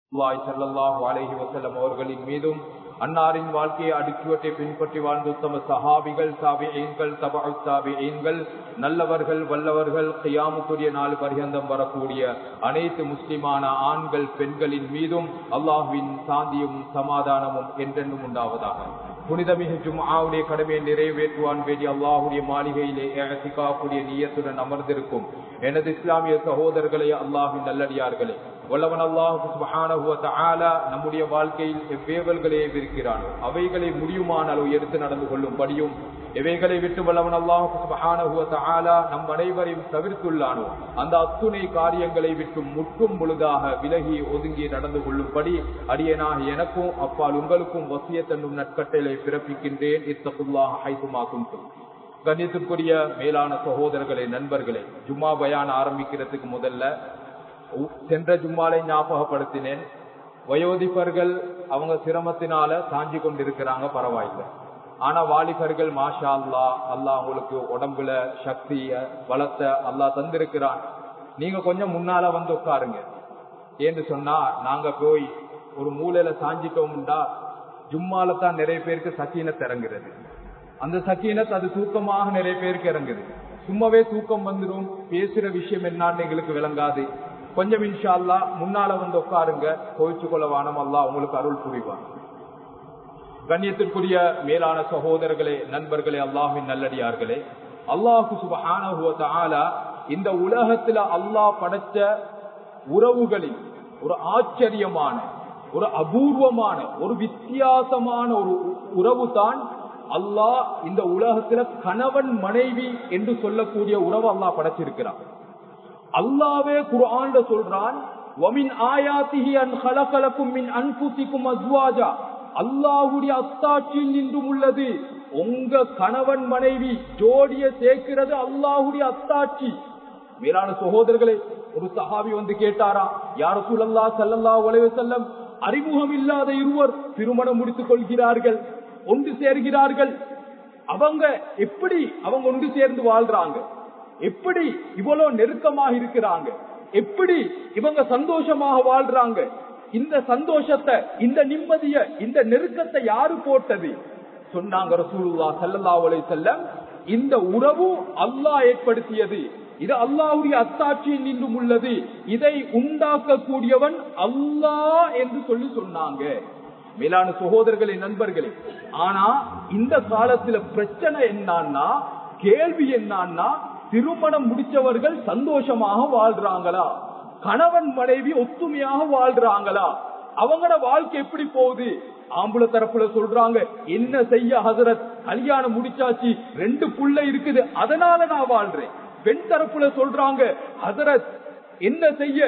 அல்லாஹ் ஸல்லல்லாஹு அலைஹி வஸல்லம் அவர்களின் மீதும் அன்னாரின் வாழ்க்கையை அடுக்கிவற்றை பின்பற்றி வாழ்ந்த உத்தம சஹாபிகள் தாபியீன்கள் தபு தாபியீன்கள் நல்லவர்கள் வல்லவர்கள் கியாமுக்குரிய நாள் பரியந்தம் வரக்கூடிய அனைத்து முஸ்லிமான ஆண்கள் பெண்களின் மீதும் அல்லாஹுவின் சாந்தியும் சமாதானமும் என்றென்றும் உண்டாவதாக புனிதமிகு ஜும்ஆவுடைய கடமையை நிறைவேற்றுவான் வேண்டி அல்லாஹுடைய மாளிகையிலே ஏகத்திக்காக்கூடிய நீயத்துடன் அமர்ந்திருக்கும் எனது இஸ்லாமிய சகோதரர்களே அல்லாஹின் நல்லடியார்களே வல்லவன் அல்லாஹு சுபஹானஹு வ தஆலா நம்முடைய வாழ்க்கையில் எவ்வேவல்களை விரிக்கிறானோ அவைகளை முடியுமான அளவு எடுத்து நடந்து கொள்ளும்படியும் எவைகளை விட்டு வல்லவன் அல்லாஹு சுபஹானஹு வ தஆலா நம் அனைவரையும் தவிர்த்துள்ளானோ அந்த அத்துணை காரியங்களை விட்டு முற்றும் முழுதாக விலகி ஒதுங்கி நடந்து கொள்ளும்படி அடியனாக எனக்கும் அப்பால் உங்களுக்கும் வசியத்தன்னும் நற்கட்டளை பிறப்பிக்கின்றேன் இத்தகுல்லாஹ் ஹைத்துமாக்கும் கண்ணியத்திற்குரிய மேலான சகோதரர்களே நண்பர்களே ஜும்மா பயான் ஆரம்பிக்கிறதுக்கு முதல்ல சென்ற ஜும்மாலை ஞாபகப்படுத்தினேன் வயோதிபர்கள் அவங்க சிரமத்தினால சாஞ்சி கொண்டிருக்கிறாங்க பரவாயில்லை ஆனா வாலிபர்கள் மாஷா அல்லா அல்லா அவங்களுக்கு உடம்புல சக்திய பலத்தை அல்லா தந்திருக்கிறான் நீங்க கொஞ்சம் முன்னால வந்து உட்காருங்க ஏன்னு சொன்னா நாங்க போய் ஒரு மூலையில சாஞ்சிட்டோம்டா ஜும்மால தான் நிறைய பேருக்கு சக்கீனத் இறங்குறது அந்த சக்கீனத் அது தூக்கமாக நிறைய பேருக்கு இறங்குது சும்மாவே தூக்கம் வந்துடும் பேசுற விஷயம் என்னான்னு எங்களுக்கு விளங்காது கொஞ்சம் இன்ஷா அல்லா முன்னால வந்து உட்காருங்க கோவிச்சு கொள்ள வானம் அல்லா உங்களுக்கு அருள் புரிவார் கண்ணியத்திற்குரிய மேலான சகோதரர்களே நண்பர்களே அல்லாஹின் நல்லடியார்களே அல்லாஹு சுபஹான இந்த உலகத்துல அல்லாஹ் படைச்ச உறவுகளில் ஒரு ஆச்சரியமான ஒரு அபூர்வமான ஒரு வித்தியாசமான ஒரு உறவு தான் அல்லாஹ் இந்த உலகத்துல கணவன் மனைவி என்று சொல்லக்கூடிய உறவு அல்லாஹ் படைச்சிருக்கிறான் அல்லாவே குரான் சொல்றான் அல்லாஹுடைய அத்தாட்சியில் நின்றும் உள்ளது உங்க கணவன் மனைவி ஜோடிய சேர்க்கிறது அல்லாஹுடைய அத்தாட்சி மேலான சகோதரர்களே ஒரு சஹாபி வந்து கேட்டாரா யார சூழல்லா சல்லல்லா உலக செல்லம் அறிமுகம் இல்லாத இருவர் திருமணம் முடித்துக் கொள்கிறார்கள் ஒன்று சேர்கிறார்கள் அவங்க எப்படி அவங்க ஒன்று சேர்ந்து வாழ்றாங்க எப்படி இவ்வளவு நெருக்கமாக இருக்கிறாங்க எப்படி இவங்க சந்தோஷமாக வாழ்றாங்க இந்த சந்தோஷத்தை இந்த நிம்மதிய இந்த நெருக்கத்தை யாரு போட்டது சொன்னாங்க ரசூலுல்லா சல்லல்லா அலை செல்லம் இந்த உறவு அல்லாஹ் ஏற்படுத்தியது இது அல்லாஹுடைய அத்தாட்சியில் நின்றும் உள்ளது இதை உண்டாக்கக்கூடியவன் அல்லாஹ் என்று சொல்லி சொன்னாங்க மேலான சகோதரர்களே நண்பர்களே ஆனா இந்த காலத்துல பிரச்சனை என்னன்னா கேள்வி என்னன்னா திருமணம் முடிச்சவர்கள் சந்தோஷமாக வாழ்றாங்களா கணவன் மனைவி ஒத்துமையாக வாழ்றாங்களா அவங்களோட வாழ்க்கை எப்படி போகுது ஆம்பளை தரப்புல சொல்றாங்க என்ன செய்ய ஹசரத் கல்யாணம் முடிச்சாச்சு ரெண்டு புள்ள இருக்குது அதனால நான் வாழ்றேன் பெண் தரப்புல சொல்றாங்க ஹசரத் என்ன செய்ய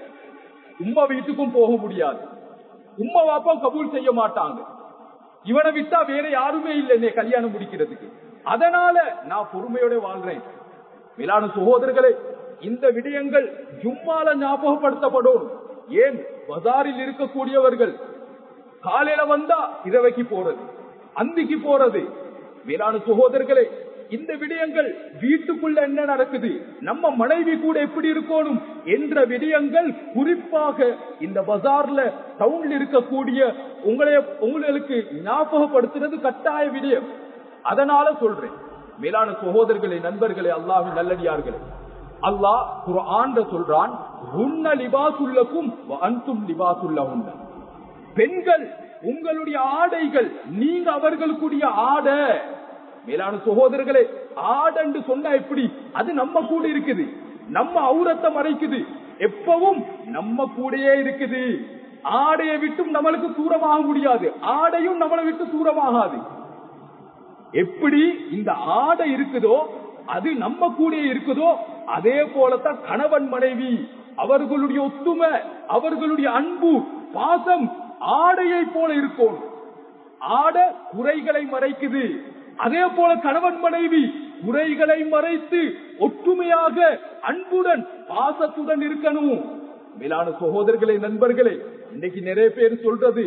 உம்மா வீட்டுக்கும் போக முடியாது உம்மா வாப்பா கபூல் செய்ய மாட்டாங்க இவனை விட்டா வேற யாருமே இல்லை கல்யாணம் முடிக்கிறதுக்கு அதனால நான் பொறுமையோட வாழ்றேன் மேலான சகோதரர்களே இந்த விடயங்கள் ஜும்மால ஞாபகப்படுத்தப்படும் ஏன் பஜாரில் இருக்கக்கூடியவர்கள் காலையில வந்தா இரவைக்கு போறது அந்திக்கு போறது மேலான சகோதரர்களே இந்த விடயங்கள் வீட்டுக்குள்ள என்ன நடக்குது நம்ம மனைவி கூட எப்படி இருக்கணும் என்ற விடயங்கள் குறிப்பாக இந்த பஜார்ல டவுன்ல இருக்கக்கூடிய உங்களை உங்களுக்கு ஞாபகப்படுத்துறது கட்டாய விடயம் அதனால சொல்றேன் மேலான சகோதரர்களே நண்பர்களே அல்லாஹின் நல்லடியார்களே அல்லாஹ் குரான் சொல்றான் உன்ன லிபாசுல்லக்கும் அன்தும் லிபாசுல்ல பெண்கள் உங்களுடைய ஆடைகள் நீங்க அவர்களுக்குரிய ஆடை மேலான சகோதரர்களே ஆடன்று சொன்னா எப்படி அது நம்ம கூட இருக்குது நம்ம அவுரத்தை மறைக்குது எப்பவும் நம்ம கூடயே இருக்குது ஆடையை விட்டும் நம்மளுக்கு தூரமாக முடியாது ஆடையும் நம்மளை விட்டு தூரமாகாது எப்படி இந்த ஆடை இருக்குதோ அது நம்ம கூட இருக்குதோ அதே போலத்தான் கணவன் மனைவி அவர்களுடைய ஒத்துமை அவர்களுடைய அன்பு பாசம் ஆடையை போல இருக்கும் ஆடை குறைகளை மறைக்குது அதே போல கணவன் மனைவி குறைகளை மறைத்து ஒற்றுமையாக அன்புடன் பாசத்துடன் இருக்கணும் மேலான சகோதரர்களே நண்பர்களே இன்னைக்கு நிறைய பேர் சொல்றது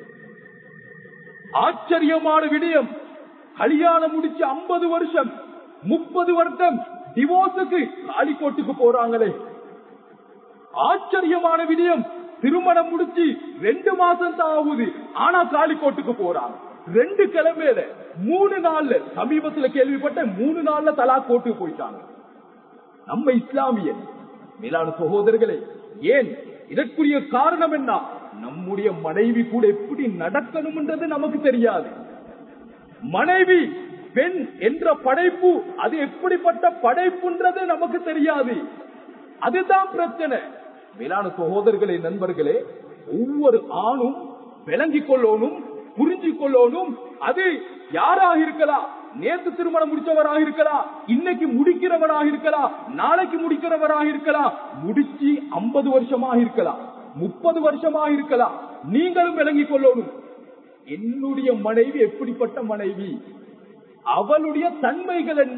ஆச்சரியமான விடயம் கல்யாணம் முடிச்சு ஐம்பது வருஷம் முப்பது வருஷம் டிவோர்ஸுக்கு காலிக்கோட்டுக்கு போறாங்களே ஆச்சரியமான விடயம் திருமணம் முடிச்சு ரெண்டு மாசம் தான் ஆகுது ஆனா காலிக்கோட்டுக்கு போறாங்க ரெண்டு கிழமையில மூணு நாள்ல சமீபத்துல கேள்விப்பட்ட மூணு நாள்ல தலா கோட்டுக்கு போயிட்டாங்க நம்ம இஸ்லாமியர் மேலான சகோதரர்களே ஏன் இதற்குரிய காரணம் என்ன நம்முடைய மனைவி கூட எப்படி நடக்கணும்ன்றது நமக்கு தெரியாது மனைவி பெண் என்ற படைப்பு அது எப்படிப்பட்ட படைப்புன்றது நமக்கு தெரியாது அதுதான் பிரச்சனை மேலான சகோதரர்களே நண்பர்களே ஒவ்வொரு ஆணும் விளங்கிக் கொள்ளணும் புரிஞ்சு கொள்ளணும் அது யாராக இருக்கலாம் நேற்று திருமணம் முடிச்சவராக இருக்கலாம் இன்னைக்கு முடிக்கிறவராக இருக்கலாம் நாளைக்கு முடிக்கிறவராக இருக்கலாம் முடிச்சு ஐம்பது வருஷமாக இருக்கலாம் முப்பது வருஷமாக இருக்கலாம் நீங்களும் விளங்கிக் கொள்ளணும் என்னுடைய மனைவி எப்படிப்பட்ட மனைவி அவளுடைய தன்மைகள் என்ன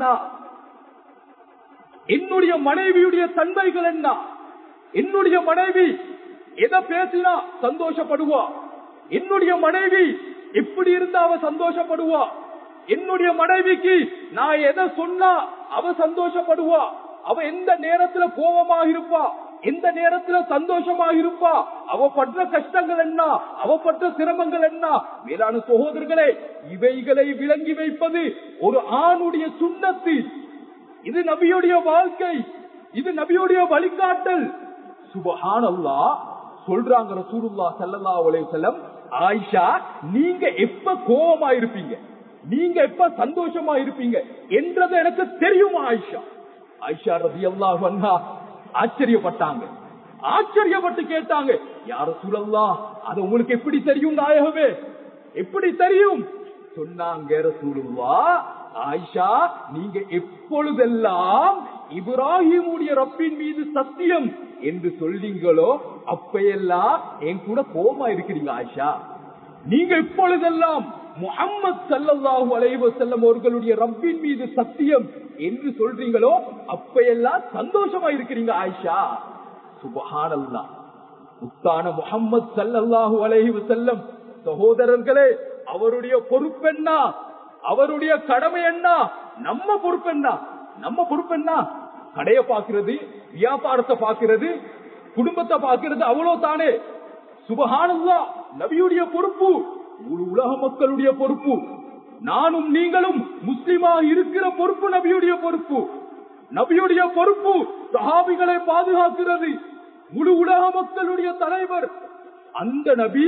என்னுடைய மனைவியுடைய தன்மைகள் என்ன என்னுடைய மனைவி எதை பேசினா சந்தோஷப்படுவா என்னுடைய மனைவி எப்படி இருந்தா அவ சந்தோஷப்படுவா என்னுடைய மனைவிக்கு நான் எதை சொன்னா அவ சந்தோஷப்படுவா அவ எந்த நேரத்துல கோபமாக இருப்பா எந்த நேரத்துல சந்தோஷமாக இருப்பா அவ படுற கஷ்டங்கள் என்ன அவ படுற சிரமங்கள் என்ன மேலான சகோதரர்களே இவைகளை விளங்கி வைப்பது ஒரு ஆணுடைய சுண்ணத்து இது நபியுடைய வாழ்க்கை இது நபியுடைய வழிகாட்டல் சுபஹானல்லா சொல்றாங்க ரசூலுல்லா ஸல்லல்லாஹு அலைஹி வஸல்லம் ஆயிஷா நீங்க எப்ப கோபமா இருப்பீங்க நீங்க எப்ப சந்தோஷமா இருப்பீங்க என்றது எனக்கு தெரியும் ஆயிஷா ஆயிஷா ரலியல்லாஹு அன்ஹா ஆச்சரியப்பட்டாங்க ஆச்சரியப்பட்டு கேட்டாங்க யார சூழல்லா அது உங்களுக்கு எப்படி தெரியும் நாயகமே எப்படி தெரியும் சொன்னாங்க ரசூலுல்லா ஆயிஷா நீங்க எப்பொழுதெல்லாம் இப்ராஹிமுடைய ரப்பின் மீது சத்தியம் என்று சொல்றீங்களோ அப்பையெல்லாம் என் கூட கோபமா இருக்கிறீங்க ஆயிஷா நீங்க இப்பொழுதெல்லாம் முகம்மது சல்லல்லாஹு அலைஹி வஸல்லம் அவர்களுடைய ரப்பின் மீது சத்தியம் என்று சொல்றீங்களோ அப்பையெல்லாம் சந்தோஷமா இருக்கிறீங்க ஆயிஷா சுபஹானல்லாஹ் முத்தான முகம்மது சல்லல்லாஹு அலைஹி வஸல்லம் சகோதரர்களே அவருடைய பொறுப்பென்ன அவருடைய கடமை என்ன நம்ம பொறுப்பென்ன நம்ம பொறுப்பென்ன கடைய பாக்குறது வியாபாரத்தை பாக்குறது குடும்பத்தை பாக்குறது அவ்வளவு தானே சுபஹானல்லா நபியுடைய பொறுப்பு முழு உலக மக்களுடைய பொறுப்பு நானும் நீங்களும் முஸ்லிமா இருக்கிற பொறுப்பு நபியுடைய பொறுப்பு நபியுடைய பொறுப்பு சஹாபிகளை பாதுகாக்கிறது முழு உலக மக்களுடைய தலைவர் அந்த நபி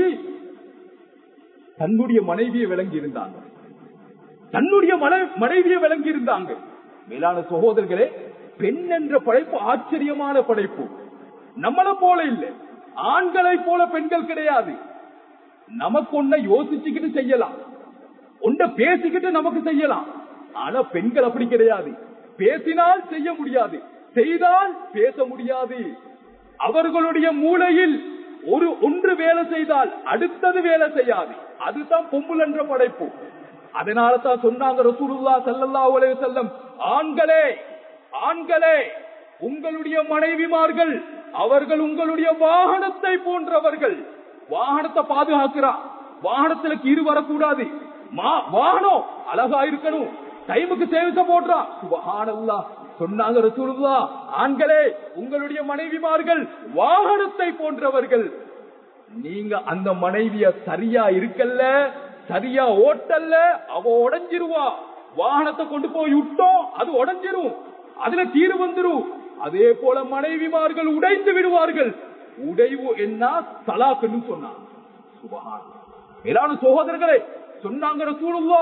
தன்னுடைய மனைவியை விளங்கி இருந்தாங்க தன்னுடைய மனைவியை விளங்கி இருந்தாங்க மேலான சகோதரர்களே பெண் என்ற படைப்பு ஆச்சரியமான படைப்பு நம்மள போல இல்லை ஆண்களை போல பெண்கள் கிடையாது நமக்கு ஒன்ன யோசிச்சுக்கிட்டு செய்யலாம் ஒன்ன பேசிக்கிட்டு நமக்கு செய்யலாம் ஆனா பெண்கள் அப்படி கிடையாது பேசினால் செய்ய முடியாது செய்தால் பேச முடியாது அவர்களுடைய மூளையில் ஒரு ஒன்று வேலை செய்தால் அடுத்தது வேலை செய்யாது அதுதான் பொம்புல் என்ற படைப்பு அதனால தான் சொன்னாங்க ரசூலுல்லா ஸல்லல்லாஹு அலைஹி வஸல்லம் ஆண்களே ஆண்களே உங்களுடைய மனைவிமார்கள் அவர்கள் உங்களுடைய வாகனத்தை போன்றவர்கள் வாகனத்தை பாதுகாக்கிறா வாகனத்துல கீறு வரக்கூடாது வாகனம் அழகா இருக்கணும் டைமுக்கு சேவிக்க போடுறா சுபஹானல்லா சொன்னாங்க ரசூலுல்லா ஆண்களே உங்களுடைய மனைவிமார்கள் வாகனத்தை போன்றவர்கள் நீங்க அந்த மனைவிய சரியா இருக்கல்ல சரியா ஓட்டல்ல அவ உடஞ்சிருவா வாகனத்தை கொண்டு போய் விட்டோம் அது உடஞ்சிரும் அதுல தீரு வந்துரும் அதே போல மனைவிமார்கள் உடைந்து விடுவார்கள் உடைவு என்ன தலாக்குன்னு சொன்னாங்க சுபஹான் மேலான சகோதரர்களே சொன்னாங்க ரசூலுல்லா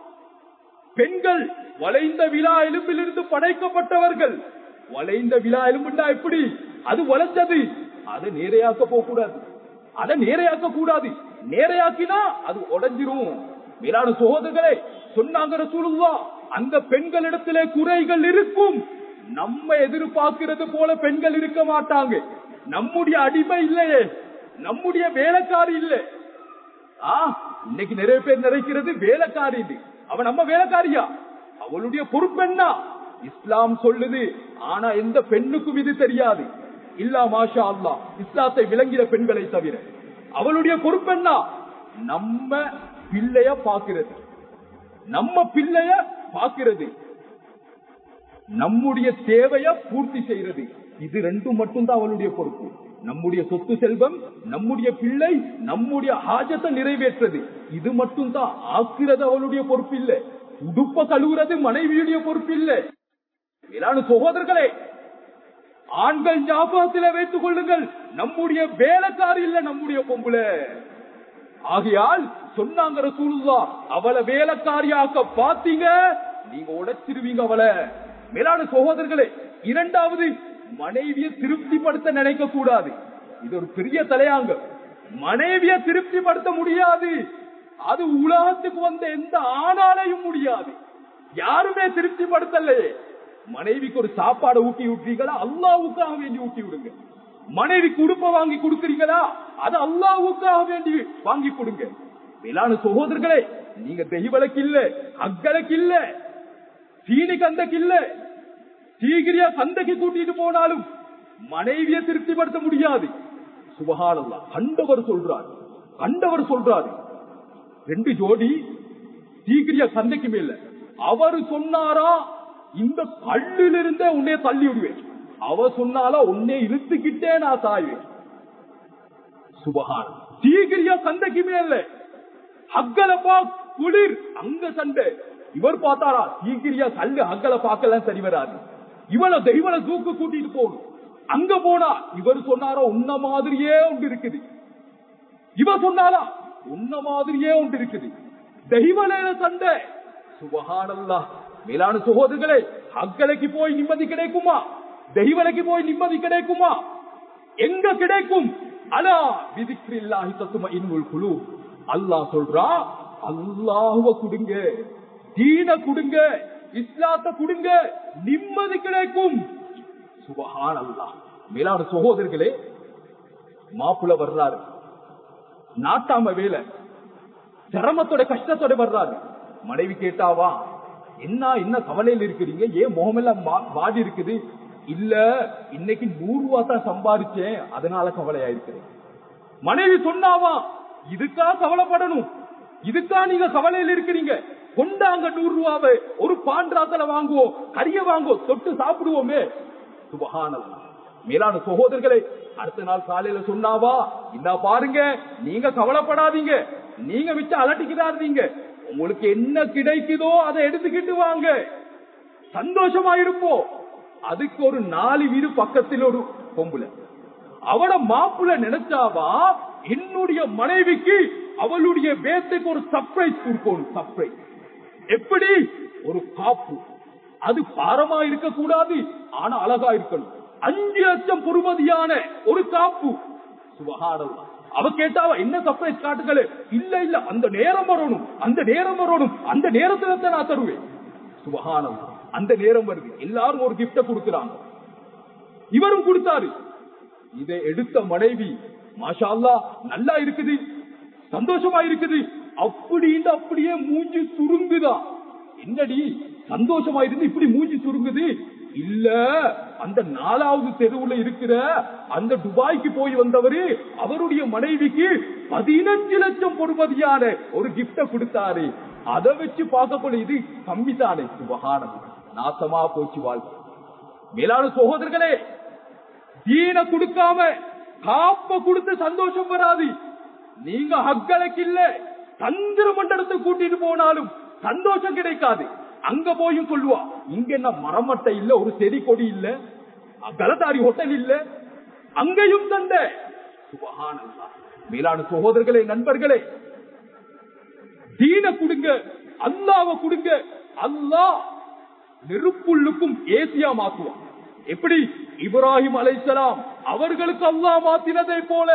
பெண்கள் வளைந்த விழா எலும்பிலிருந்து படைக்கப்பட்டவர்கள் வளைந்த விழா எலும்புண்டா எப்படி அது வளைஞ்சது அதை நேரையாக்க போக கூடாது அதை நேரையாக்க கூடாது நேரையாக்கினா அது உடஞ்சிரும் மேலான சகோதரர்களே சொன்னாங்க ரசூலுல்லா அந்த பெண்களிடத்திலே குறைகள் இருக்கும் நம்ம எதிர்பார்க்கிறது போல பெண்கள் இருக்க மாட்டாங்க நம்முடைய அடிமை இல்லையே நம்முடைய வேலைக்காரி இல்லை ஆ இன்னைக்கு நிறைய பேர் நிறைக்கிறது வேலைக்காரி இது அவன் நம்ம வேலைக்காரியா அவளுடைய பொறுப்பென்னா இஸ்லாம் சொல்லுது ஆனா எந்த பெண்ணுக்கும் இது தெரியாது இல்லா மாஷா அல்லா இஸ்லாத்தை விளங்கிற பெண்களை தவிர அவளுடைய பொறுப்பென்னா நம்ம பிள்ளைய பாக்குறது நம்ம பிள்ளைய பாக்குறது நம்முடைய தேவைய பூர்த்தி செய்யறது இது ரெண்டும் மட்டும்தான் அவளுடைய பொறுப்பு நம்முடைய சொத்து செல்வம் நம்முடைய பிள்ளை நம்முடைய ஆஜத்தை நிறைவேற்றது இது மட்டும்தான் ஆக்குறது அவளுடைய பொறுப்பு இல்லை உடுப்ப கழுவுறது மனைவியுடைய பொறுப்பு இல்லை மேலான சகோதரர்களே ஆண்கள் ஞாபகத்தில் வைத்துக் கொள்ளுங்கள் நம்முடைய வேலைக்காரி இல்ல நம்முடைய பொம்புல ஆகையால் சொன்னாங்க ரசூலுல்லா அவளை வேலைக்காரியாக்க பாத்தீங்க நீங்க உடைச்சிருவீங்க அவளை மேலான சகோதரர்களே இரண்டாவது மனைவியை திருப்திப்படுத்த நினைக்க கூடாது இது ஒரு பெரிய தலையாங்க மனைவியை திருப்திப்படுத்த முடியாது அது உலகத்துக்கு வந்த எந்த ஆணாலையும் முடியாது யாருமே திருப்திப்படுத்தலையே மனைவிக்கு ஒரு சாப்பாடு ஊட்டி விட்டுறீங்களா அல்லாவுக்காக வேண்டி ஊட்டி விடுங்க மனைவிக்கு உடுப்ப வாங்கி கொடுக்குறீங்களா அது அல்லாவுக்காக வேண்டி வாங்கி கொடுங்க மேலான சகோதரர்களே நீங்க தெய்வலக்கு இல்ல அக்கலக்கு இல்ல சீனி கந்தக்கு இல்ல சீகிரியா சந்தைக்கு கூட்டிட்டு போனாலும் மனைவியை திருப்திப்படுத்த முடியாது சுபகானல்லா கண்டவர் சொல்றார் கண்டவர் சொல்றாரு ரெண்டு ஜோடி சீக்கிரியா சந்தைக்கு மேல அவர் சொன்னாரா இந்த கல்லில் இருந்தே உன்னைய தள்ளி விடுவேன் அவ சொன்னாலா உன்னை இழுத்துக்கிட்டே நான் சாய்வேன் சுபகான் சீக்கிரியா சந்தைக்கு மேல ஹக்கலப்பா குளிர் அங்க சண்டை இவர் பார்த்தாரா சீக்கிரியா கல்லு ஹக்கல பார்க்கலாம் சரி வராது இவள தெய்வல தூக்கு கூட்டிட்டு போகணும் அங்க போனா இவர் சொன்னாரோ உன்ன மாதிரியே ஒன்று இருக்குது இவ சொன்னாலா உன்ன மாதிரியே ஒன்று இருக்குது தெய்வலேல சண்டை சுபகானல்லா மேலான சகோதரர்களே அக்கலைக்கு போய் நிம்மதி கிடைக்குமா தெய்வலைக்கு போய் நிம்மதி கிடைக்குமா எங்க கிடைக்கும் அலா விதிக்கில்லாஹி தத்தும இன்னுள் குழு அல்லாஹ் சொல்றா அல்லாஹுவ குடுங்க தீன குடுங்க இஸ்லாத்த குடுங்க நிம்மதி கிடைக்கும் சுபஹான் அல்லா மேலான சகோதரர்களே மாப்பிள்ள வர்றாரு நாட்டாம வேலை சிரமத்தோட கஷ்டத்தோட வர்றாரு மனைவி கேட்டாவா என்ன என்ன கவலையில் இருக்கிறீங்க ஏன் முகமெல்லாம் வாடி இருக்குது இல்ல இன்னைக்கு நூறு ரூபா தான் சம்பாதிச்சேன் அதனால கவலையா இருக்கிறேன் மனைவி சொன்னாவா இதுக்கா கவலைப்படணும் இதுக்கா நீங்க கவலையில் இருக்கிறீங்க கொண்டாங்க நூறு ரூபாவை ஒரு பாண்டாத்தல வாங்குவோம் கறிய வாங்குவோம் தொட்டு சாப்பிடுவோமே சுபகானல்லா மேலான சகோதரர்களை அடுத்த நாள் காலையில சொன்னாவா இந்த பாருங்க நீங்க கவலைப்படாதீங்க நீங்க வச்சு அலட்டிக்கிறாதீங்க உங்களுக்கு என்ன கிடைக்குதோ அதை எடுத்துக்கிட்டு வாங்க சந்தோஷமா இருப்போம் அதுக்கு ஒரு நாலு வீடு பக்கத்தில் ஒரு பொம்புல அவட மாப்புல நினைச்சாவா என்னுடைய மனைவிக்கு அவளுடைய பேத்துக்கு ஒரு சர்ப்ரைஸ் கொடுக்கணும் சர்ப்ரைஸ் எப்படி ஒரு காப்பு அது பாரமா இருக்க கூடாது ஆனா அழகா இருக்கணும் அஞ்சு லட்சம் பொறுமதியான ஒரு காப்பு சுபகானல்லா அவ கேட்டாவா என்ன சர்ப்ரைஸ் காட்டுகளே இல்ல இல்ல அந்த நேரம் வரணும் அந்த நேரம் வரணும் அந்த நேரத்துல தான் நான் தருவேன் சுபகானம் அந்த நேரம் வருது எல்லாரும் ஒரு கிப்ட கொடுக்கிறாங்க இவரும் கொடுத்தாரு இதை எடுத்த மனைவி மாஷா அல்லா நல்லா இருக்குது சந்தோஷமா இருக்குது அப்படின்னு அப்படியே மூஞ்சி சுருங்குதா என்னடி சந்தோஷமா இருந்து இப்படி மூஞ்சி சுருங்குது இல்ல அந்த நாலாவது தெருவுல இருக்கிற அந்த துபாய்க்கு போய் வந்தவரு அவருடைய மனைவிக்கு பதினஞ்சு லட்சம் பொறுமதியான ஒரு கிப்ட கொடுத்தாரு அதை வச்சு பார்க்கப்போல இது கம்மி தானே சுபகானம் நாசமா போச்சு வாழ்க்கை மேலான சகோதரர்களே தீன கொடுக்காம காப்ப கொடுத்து சந்தோஷம் வராது நீங்க ஹக்கலைக்கு இல்ல தந்திர மண்டலத்தை கூட்டிட்டு போனாலும் சந்தோஷம் கிடைக்காது அங்க போயும் சொல்லுவா இங்க என்ன மரமட்டை இல்ல ஒரு செடி கொடி இல்ல கலதாரி ஹோட்டல் இல்ல அங்கேயும் சண்டை சுபஹானல்லாஹ் மேலான சகோதரர்களே நண்பர்களே தீன கொடுங்க அல்லாவ கொடுங்க அல்லாஹ் நெருப்புள்ளுக்கும் ஏசியா மாத்துவான் எப்படி இப்ராஹிம் அலைசலாம் அவர்களுக்கு அல்லாஹ் மாத்தினதை போல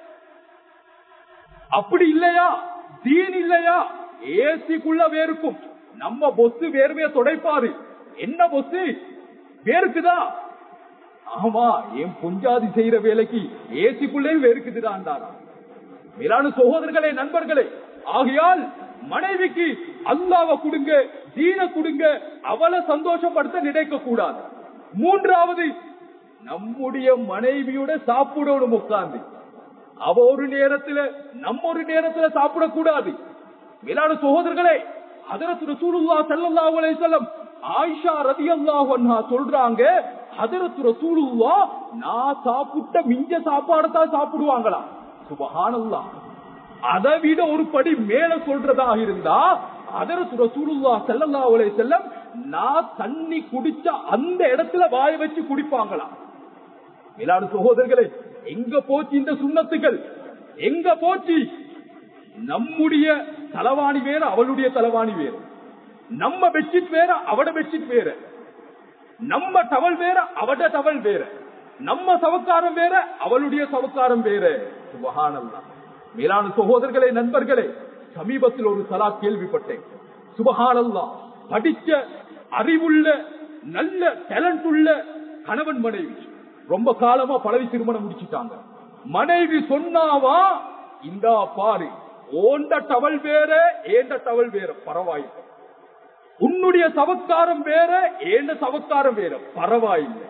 அப்படி இல்லையா தீன் இல்லையா ஏசிக்குள்ள வேறுக்கும் நம்ம பொசு வேர்வைய தொடைப்பாரு என்ன பொசு வேறுக்குதா ஆமா என் பொஞ்சாதி செய்யற வேலைக்கு ஏசிக்குள்ளே வேறுக்குதுடான்டாரா மேலான சகோதரர்களே நண்பர்களே ஆகையால் மனைவிக்கு அல்லாவ கொடுங்க தீன கொடுங்க அவளை சந்தோஷப்படுத்த நினைக்க கூடாது மூன்றாவது நம்முடைய மனைவியோட சாப்பிடணும் உட்கார்ந்து அவ ஒரு நேரத்துல நம்ம ஒரு நேரத்துல சாப்பிடக்கூடாது மேலான சகோதரர்களே அதற்கு ரசூலுல்லா ஸல்லல்லாஹு அலைஹி வஸல்லம் ஆயிஷா ரலியல்லாஹு அன்ஹா சொல்றாங்க ஹதரத் ரசூலுல்லா நான் சாப்பிட்ட மிஞ்ச சாப்பாடத்தான் சாப்பிடுவாங்களா சுபஹானல்லா அதை விட ஒரு படி மேல சொல்றதாக இருந்தா ஹதரத் ரசூலுல்லா ஸல்லல்லாஹு அலைஹி வஸல்லம் நான் தண்ணி குடிச்ச அந்த இடத்துல வாய வச்சு குடிப்பாங்களா மேலாடு சகோதரர்களே எங்க போச்சு இந்த சுண்ணத்துகள் எங்க போச்சு நம்முடைய தலவாணி வேற அவளுடைய தலவாணி வேற நம்ம பெட்ஷீட் வேற அவட பெட்ஷீட் வேற நம்ம டவல் வேற அவட டவல் வேற நம்ம சவக்காரம் வேற அவளுடைய சவக்காரம் வேற சுபஹானல்லா மேலான சகோதரர்களே நண்பர்களே சமீபத்தில் ஒரு சலா கேள்விப்பட்டேன் சுபஹானல்லா படிச்ச அறிவுள்ள நல்ல டேலண்ட் உள்ள கணவன் மனைவி ரொம்ப காலமா பழவி திருமணம் முடிச்சிட்டாங்க மனைவி சொன்னாவா இந்தா பாரு ஓண்ட டவல் வேற ஏண்ட டவல் வேற பரவாயில்லை உன்னுடைய சவக்காரம் வேற ஏண்ட சவக்காரம் வேற பரவாயில்லை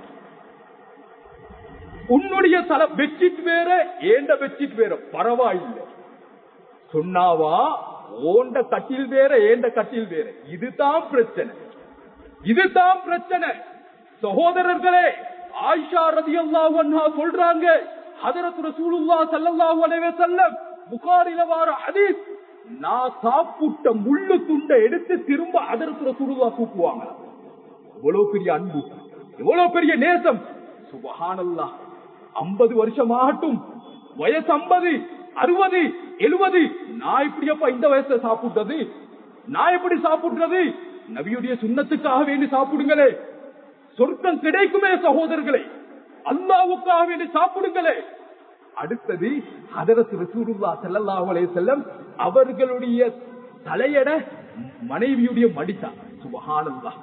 உன்னுடைய தல பெட்ஷீட் வேற ஏண்ட பெட்ஷீட் வேற பரவாயில்லை சொன்னாவா ஓண்ட கட்டில் வேற ஏண்ட கட்டில் வேற இதுதான் பிரச்சனை இதுதான் பிரச்சனை சகோதரர்களே ஆயிஷா ரதியல்லாஹு அன்ஹா சொல்றாங்க ஹதரத் ரசூலுல்லாஹ் ஸல்லல்லாஹு அலைஹி வஸல்லம் புகாரில வர ஹதீஸ் நான் சாப்பிட்ட முள்ளு துண்டை எடுத்து திரும்ப ஹதரத் ரசூலுல்லாஹ் தூக்குவாங்க எவ்வளவு பெரிய அன்பு எவ்வளவு பெரிய நேசம் சுபஹானல்லாஹ் ஐம்பது வருஷம் ஆகட்டும் வயசு ஐம்பது அறுபது எழுபது நான் இப்படியப்பா இந்த வயசுல சாப்பிட்டது நான் எப்படி சாப்பிடுறது நபியுடைய சுண்ணத்துக்காக வேண்டி சாப்பிடுங்களே சொர்க்கம் கிடைக்குமே சகோதரர்களே அல்லாவுக்காக வேண்டி சாப்பிடுங்களே அடுத்தது ஹதரத் ரசூலுல்லா ஸல்லல்லாஹு அலைஹி வஸல்லம் அவர்களுடைய தலையட மனைவியுடைய மடித்தா சுபஹானல்லாஹ்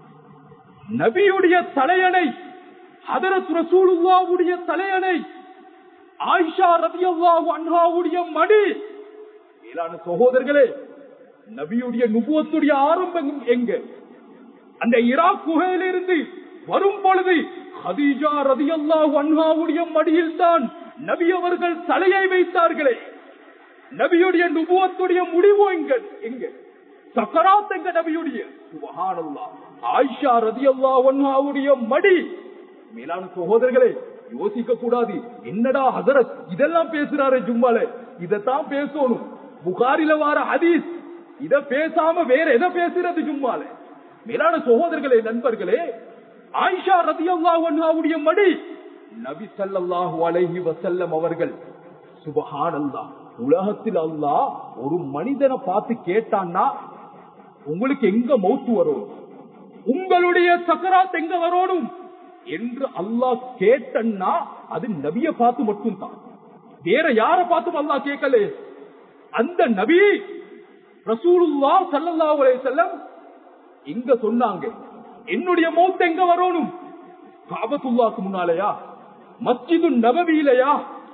நபியுடைய தலையணை ஹதரத் ரசூலுல்லாவுடைய தலையணை ஆயிஷா ரதியல்லாஹு அன்ஹாவுடைய மடி மேலான சகோதரர்களே நபியுடைய நுபுவத்துடைய ஆரம்பம் எங்க அந்த ஈராக் குகையிலிருந்து வரும் பொழுது ஹதீஜா ரதியல்லாஹு அன்ஹாவுடைய மடியில் தான் நபி அவர்கள் தலையை வைத்தார்களே நபியுடைய நுபுவத்துடைய முடிவு எங்க எங்க சக்கராத் எங்க நபியுடைய சுபஹானல்லாஹ் ஆயிஷா ரதியல்லாஹு அன்ஹாவுடைய மடி மேலான சகோதரர்களே யோசிக்க கூடாது என்னடா ஹசரத் இதெல்லாம் பேசுறாரு ஜும்மால இதத்தான் பேசணும் புகாரில வார ஹதீஸ் இத பேசாம வேற எதை பேசுறது ஜும்மால மேலான சகோதரர்களே நண்பர்களே ஆயிஷா ரதியல்லாஹு அன்ஹாவுடைய மடி நபி ஸல்லல்லாஹு அலைஹி வஸல்லம் அவர்கள் சுபஹானல்லாஹ் உலகத்தில் அல்லாஹ் ஒரு மனிதனை பார்த்து கேட்டான்னா உங்களுக்கு எங்க மௌத்து வரும் உங்களுடைய சக்கராத் எங்க வரணும் என்று அல்லாஹ் கேட்டன்னா அது நபிய பார்த்து மட்டும்தான் வேற யார பார்த்தும் அல்லாஹ் கேட்கல அந்த நபி ரசூலுல்லா ஸல்லல்லாஹு அலைஹி வஸல்லம் இங்க சொன்னாங்க என்னுடைய மௌத் எங்க வரணும் காபத்துல்லாக்கு முன்னாலயா மஸ்ஜிது நபவியிலையா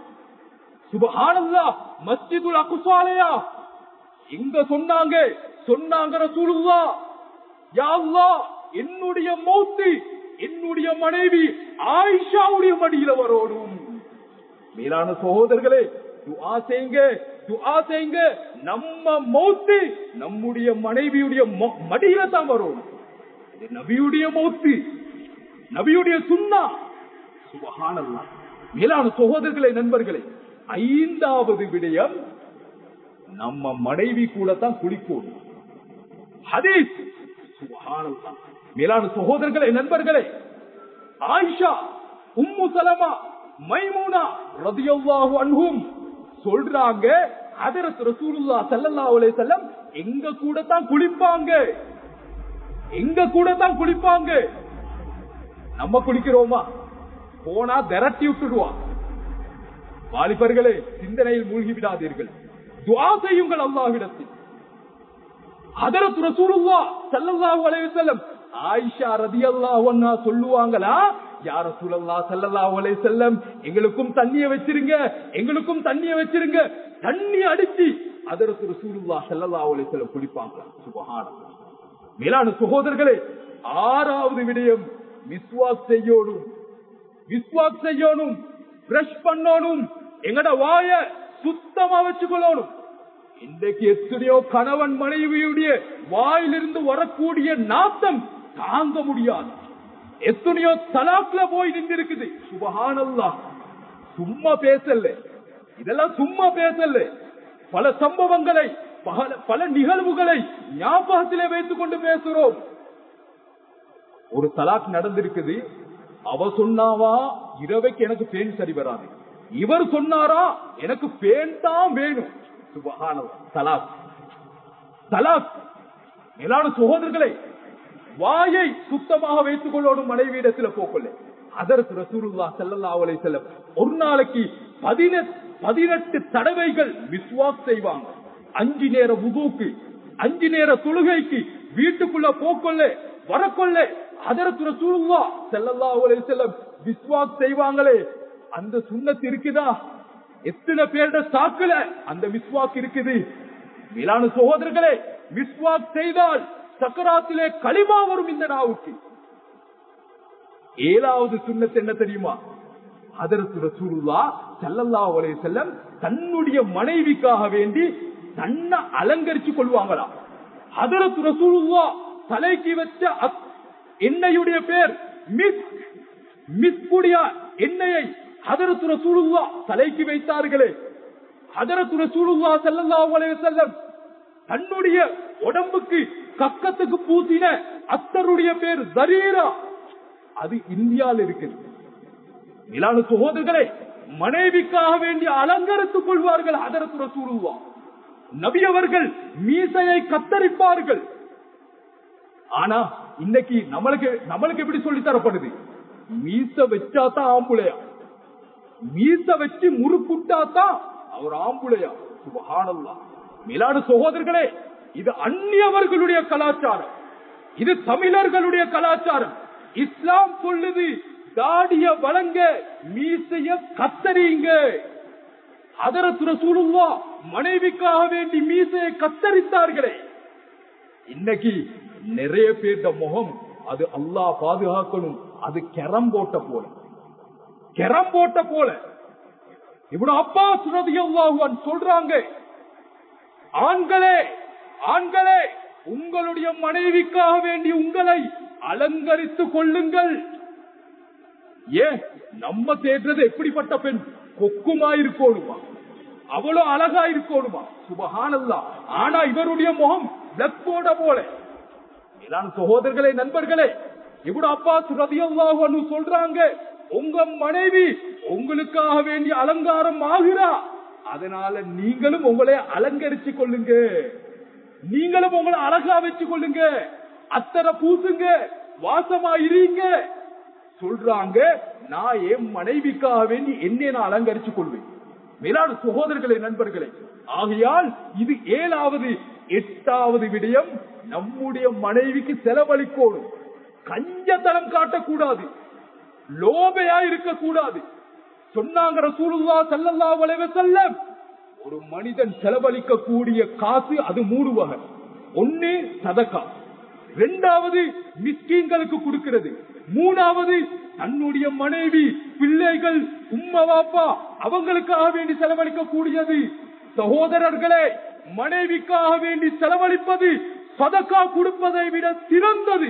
சுபஹானல்லா மஸ்ஜிதுல் அக்ஸாலையா எங்க சொன்னாங்க சொன்னாங்க ரசூலுல்லா யா அல்லாஹ் என்னுடைய மௌத்து என்னுடைய மனைவி ஆயிஷாவுடைய மடியில வரணும் மேலான சகோதரர்களே துஆ செய்யுங்க துஆ செய்யுங்க நம்ம மௌத்து நம்முடைய மனைவியுடைய ம- மடியில தான் வரும் இது நபியுடைய மௌத்து நபியுடைய சுண்ணா சுபஹானல்லாஹ் மேலான சகோதரர்களே நண்பர்களே ஐந்தாவது விடயம் நம்ம மனைவி கூட தான் குளிக்கணும் ஹதீஸ் சுபஹானல்லாஹ் மேலான சகோதரர்களே நண்பர்களே ஆயிஷா உம்மு சலமா மைமூனா ரதியல்லாஹு அன்ஹும் சொல்றாங்க ஹதரத் ரசூலுல்லாஹ் ஸல்லல்லாஹு அலைஹி வஸல்லம் எங்க கூட தான் குளிப்பாங்க எங்க கூட தான் குளிப்பாங்க நம்ம குளிக்கிறோமா போனா திரட்டி விட்டுடுவான் வாலிபர்களே சிந்தனையில் மூழ்கி விடாதீர்கள் துஆ செய்யுங்கள் அல்லாஹ்விடத்தில் ஹதரத் ரசூலுல்லாஹ் ஸல்லல்லாஹு அலைஹி வஸல்லம் ஆயிஷா ரதியல்லாஹு அன்ஹா சொல்லுவாங்களா யா ரசூலல்லாஹ் ஸல்லல்லாஹு அலைஹி வஸல்லம் எங்களுக்கும் தண்ணிய வச்சிருங்க எங்களுக்கும் தண்ணிய வச்சிருங்க தண்ணி அடிச்சு ஹதரத் ரசூலுல்லாஹ் ஸல்லல்லாஹு அலைஹி வஸல்லம் குடிப்பாங்க சுபஹானல்லாஹ் மேலான சகோதரர்களே ஆறாவது விடயம் விஸ்வாஸ் செய்யணும் விஸ்வாஸ் செய்யணும் பிரஷ் பண்ணணும் எங்கட வாய சுத்தமா வச்சுக்கொள்ளணும் இன்றைக்கு எத்தனையோ கணவன் மனைவியுடைய வாயிலிருந்து வரக்கூடிய நாத்தம் தாங்க முடியாது எத்தனையோ தலாக்ல போய் நின்று இருக்குது சுபஹானல்லா சும்மா பேசல இதெல்லாம் சும்மா பேசல பல சம்பவங்களை பல- பல நிகழ்வுகளை ஞாபகத்திலே வைத்துக் கொண்டு பேசுறோம் ஒரு தலாக் நடந்திருக்குது அவ சொன்னாவா இரவைக்கு எனக்கு பேன் சரி வராது இவர் சொன்னாரா எனக்கு பேன் தான் வேணும் சுபஹானல்லாஹ். தலாக் தலாக் மேலான சகோதரர்களை வாயை சுத்தமாக வைத்துக் கொள்ளோடும் மனைவியிடத்துல போக்கொள்ள அதற்கு ரசூலுல்லா ஸல்லல்லாஹு அலைஹி வஸல்லம் ஒரு நாளைக்கு பதினெட்டு பதினெட்டு தடவைகள் விஸ்வாஸ் செய்வாங்க அஞ்சு நேர உதுவுக்கு அஞ்சு நேர தொழுகைக்கு வீட்டுக்குள்ள போக்கொள்ள வரக்கொள்ள அதற்கு ரசூலுல்லா ஸல்லல்லாஹு அலைஹி வஸல்லம் விஸ்வாஸ் செய்வாங்களே அந்த சுண்ணத் இருக்குதா எத்தனை பேருட சாக்குல அந்த விஸ்வாக் இருக்குது மேலான சகோதரர்களே விஸ்வாக் செய்தால் சக்கராத்திலே களிமா வரும் இந்த நாவுக்கு ஏழாவது சுண்ணத்து என்ன தெரியுமா அதற்கு ரசூலுல்லா ஸல்லல்லாஹு அலைஹி வஸல்லம் தன்னுடைய மனைவிக்காக வேண்டி தன்னை அலங்கரிச்சு கொள்வாங்களா அதற்கு ரசூலுல்லா தலைக்கு வச்ச அத்- எண்ணெயுடைய பேர் மிஸ் மிஸ்குடியா எண்ணெயை அதற்கு ரசூலுல்லா தலைக்கு வைத்தார்களே அதற்கு ரசூலுல்லா ஸல்லல்லாஹு அலைஹி வஸல்லம் தன்னுடைய உடம்புக்கு கக்கத்துக்கு பூசின அத்தருடைய பேர் ஜரீரா அது இந்தியாவில் இருக்குது இலான சகோதரர்களே மனைவிக்காக வேண்டி அலங்கரித்துக் கொள்வார்கள் அதற்கு ரசூலுல்லா நபி அவர்கள் மீசையை கத்தரிப்பார்கள் ஆனா இன்னைக்கு நம்மளுக்கு நம்மளுக்கு எப்படி சொல்லி தரப்படுது மீச வச்சாதான் ஆம்புளையா மீச வச்சு முறுக்குட்டாதான் அவர் ஆம்புளையா சுபஹானல்லாஹ் மேலான சகோதரர்களே இது அந்நியவர்களுடைய கலாச்சாரம் இது தமிழர்களுடைய கலாச்சாரம் இஸ்லாம் சொல்லுது தாடிய வழங்க மீசைய கத்தரிங்க அதரத்து ரசூலுல்லா மனைவிக்காக வேண்டி மீசையை கத்தரித்தார்களே இன்னைக்கு நிறைய பேர்ட முகம் அது அல்லாஹ் பாதுகாக்கணும் அது கெரம் போட்ட போல கெரம் போட்ட போல இவ்வளவு அப்பா சுரதியல்லாஹுவன் சொல்றாங்க ஆண்களே ஆண்களே உங்களுடைய மனைவிக்காக வேண்டி உங்களை அலங்கரித்துக் கொள்ளுங்கள் ஏன் நம்ம தேடுறது எப்படிப்பட்ட பெண் கொக்குமா இருக்கோணுமா அவ்வளவு அழகா இருக்கோணுமா சுபஹானல்லா ஆனா இவருடைய முகம் பிளக்கோட போல இதான் சகோதரர்களே நண்பர்களே இவ்வளவு அப்பா ரதியல்லாஹு சொல்றாங்க உங்க மனைவி உங்களுக்காக வேண்டிய அலங்காரம் ஆகிறா அதனால நீங்களும் உங்களை அலங்கரிச்சு கொள்ளுங்க நீங்களும் உங்களை அழகா வச்சு கொள்ளுங்க அத்தனை பூசுங்க வாசமா இருங்க சொல்றாங்க நான் என் மனைவிக்காக வேண்டி என்னை நான் அலங்கரிச்சு கொள்வேன் மேலான சகோதரர்களே நண்பர்களே ஆகையால் இது ஏழாவது எட்டாவது விடயம் நம்முடைய மனைவிக்கு செலவழிக்கோடும் கஞ்சத்தனம் காட்டக்கூடாது லோபையா இருக்கக்கூடாது சொன்னாங்க ரசூலுல்லா ஸல்லல்லாஹு அலைஹி வஸல்லம் ஒரு மனிதன் செலவழிக்க கூடிய காசு அது மூணு வகை ஒன்னு சதக்கா இரண்டாவது மிஸ்கீன்களுக்கு கொடுக்கிறது மூணாவது தன்னுடைய மனைவி பிள்ளைகள் உம்மா வாப்பா அவங்களுக்காக வேண்டி செலவழிக்க கூடியது சகோதரர்களே மனைவிக்காக வேண்டி செலவழிப்பது சதக்கா கொடுப்பதை விட சிறந்தது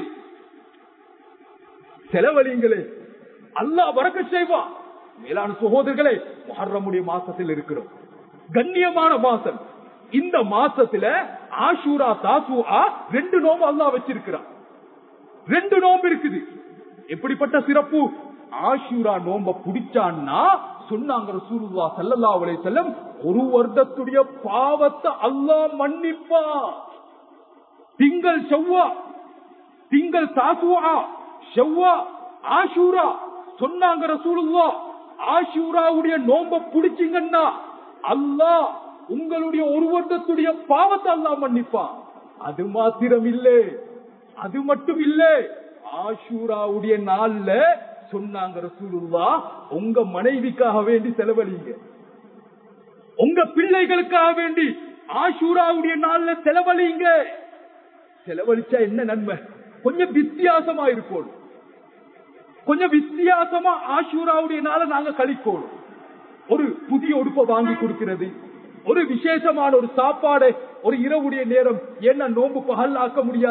செலவழிங்களே அல்லாஹ் வரக்க செய்வான் மேலான சகோதரர்களே மஹர்ரமுடைய மாசத்தில் இருக்கிறோம் கண்ணியமான மாசம் இந்த மாசத்துல ஆஷூரா தாசுஆ ரெண்டு நோம்பு அல்லாஹ் வச்சிருக்கிறான் ரெண்டு நோம்பு இருக்குது எப்படிப்பட்ட சிறப்பு ஆஷூரா நோம்ப புடிச்சான்னா சொன்னாங்க ரசூலுல்லாஹ் ஸல்லல்லாஹு அலைஹி வஸல்லம் ஒரு வருடத்துடைய பாவத்தை அல்லாஹ் மன்னிப்பா திங்கள் செவ்வா திங்கள் தாசுவா செவ்வா ஆஷூரா சொன்னாங்க ரசூலுல்லா ஆஷூராவுடைய நோம்ப புடிச்சிங்கன்னா அல்லாஹ் உங்களுடைய ஒரு வருடத்துடைய பாவத்தை அல்லாஹ் மன்னிப்பான் அது மாத்திரம் இல்லை அது மட்டும் இல்லை ஆஷூராவுடைய நாள்ல சொன்னாங்க ரசூலுல்லா உங்க மனைவிக்காக வேண்டி செலவழிங்க உங்க பிள்ளைகளுக்காக வேண்டி ஆஷூராவுடைய நாள்ல செலவழிங்க செலவழிச்சா என்ன நன்மை கொஞ்சம் வித்தியாசமா இருக்கும் கொஞ்சம் வித்தியாசமா ஆஷூராவுடைய நாள நாங்க கழிக்கணும் ஒரு புதிய உடுப்பை வாங்கி கொடுக்கிறது ஒரு விசேஷமான ஒரு சாப்பாடு ஒரு இரவுடைய நேரம் என்ன நோன்பு பகல் ஆக்க முடியாது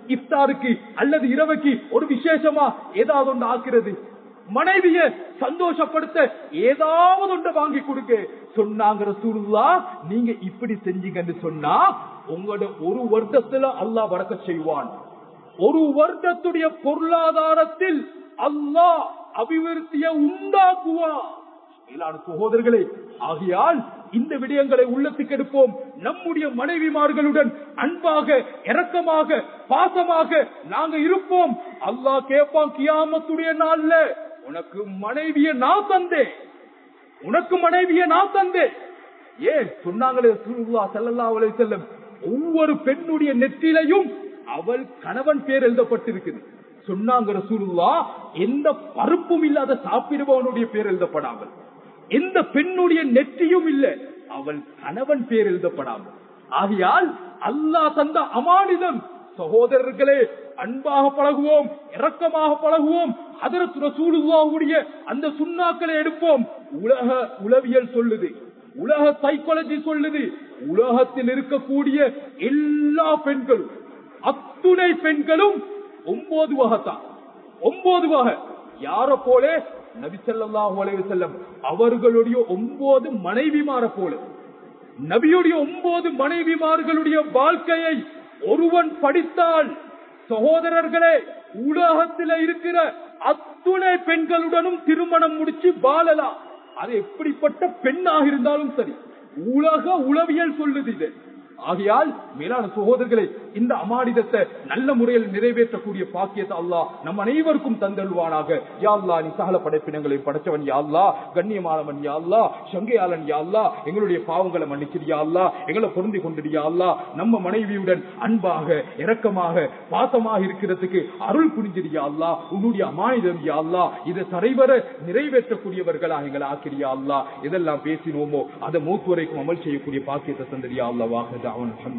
இஃப்தாருக்கு அல்லது இரவுக்கு ஒரு விசேஷமா ஏதாவது ஒன்று ஆக்குறது மனைவிய சந்தோஷப்படுத்த ஏதாவது ஒன்று வாங்கி கொடுக்க சொன்னாங்க ரசூலுல்லா நீங்க இப்படி செஞ்சீங்கன்னு சொன்னா உங்களோட ஒரு வருடத்துல அல்லாஹ் வடக்க செய்வான் ஒரு வருடத்துடைய பொருளாதாரத்தில் அல்லாஹ் அபிவிருத்தியை உண்டாக்குவான் மேலான சகோதரர்களே ஆகையால் இந்த விடயங்களை உள்ளத்துக்கு எடுப்போம் நம்முடைய மனைவிமார்களுடன் அன்பாக இரக்கமாக பாசமாக நாங்க இருப்போம் அல்லாஹ் கேட்பான் கியாமத்துடைய நாள்ல உனக்கு மனைவிய நான் தந்தேன் உனக்கு மனைவிய நான் தந்தேன் ஏன் சொன்னாங்களே ரசூலுல்லாஹ் ஸல்லல்லாஹு அலைஹி வஸல்லம் ஒவ்வொரு பெண்ணுடைய நெற்றிலையும் அவள் கணவன் பேர் எழுதப்பட்டிருக்குது சொன்னாங்க ரசூலுல்லா எந்த பருப்பும் இல்லாத சாப்பிடுபவனுடைய பேர் எழுதப்படாமல் எந்த பெண்ணுடைய நெற்றியும் இல்ல அவள் கணவன் பேர் எழுதப்படாமல் ஆகையால் அல்லாஹ் தந்த அமானிதம் சகோதரர்களே அன்பாக பழகுவோம் இரக்கமாக பழகுவோம் அதற்கு ரசூலுல்லாவுடைய அந்த சுண்ணாக்களை எடுப்போம் உலக உளவியல் சொல்லுது உலக சைக்காலஜி சொல்லுது உலகத்தில் இருக்கக்கூடிய எல்லா பெண்களும் அத்துணை பெண்களும் ஒன்பது வகைத்தான் ஒன்பது வகை யார போல நபிசல்லாஹு அலைஹி செல்லம் அவர்களுடைய ஒன்பது மனைவிமார போல நபியுடைய ஒன்பது மனைவிமார்களுடைய வாழ்க்கையை ஒருவன் படித்தால் சகோதரர்களே உலகத்தில் இருக்கிற அத்துணை பெண்களுடனும் திருமணம் முடிச்சு வாழலாம் அது எப்படிப்பட்ட பெண்ணாக இருந்தாலும் சரி உலக உளவியல் சொல்லுது இது ஆகையால் மேலான சகோதரர்களை இந்த அமானிதத்தை நல்ல முறையில் நிறைவேற்றக்கூடிய பாக்கியத்தை அல்லாஹ் நம் அனைவருக்கும் தந்தருவானாக யாழ்லா நீ சகல படைப்பினங்களை படைச்சவன் யாழ்லா கண்ணியமானவன் யாழ்லா சங்கையாளன் யாழ்லா எங்களுடைய பாவங்களை மன்னிச்சிரு யாழ்லா எங்களை பொருந்தி கொண்டிரு யாழ்லா நம்ம மனைவியுடன் அன்பாக இரக்கமாக பாசமாக இருக்கிறதுக்கு அருள் புரிஞ்சிரு யாழ்லா உன்னுடைய அமானிதம் யாழ்லா இதை சரிவர நிறைவேற்றக்கூடியவர்களா எங்களை ஆக்கிரியா அல்லா இதெல்லாம் பேசினோமோ அதை மூத்து வரைக்கும் அமல் செய்யக்கூடிய பாக்கியத்தை தந்தரியா அல்லா வாங்க அவன்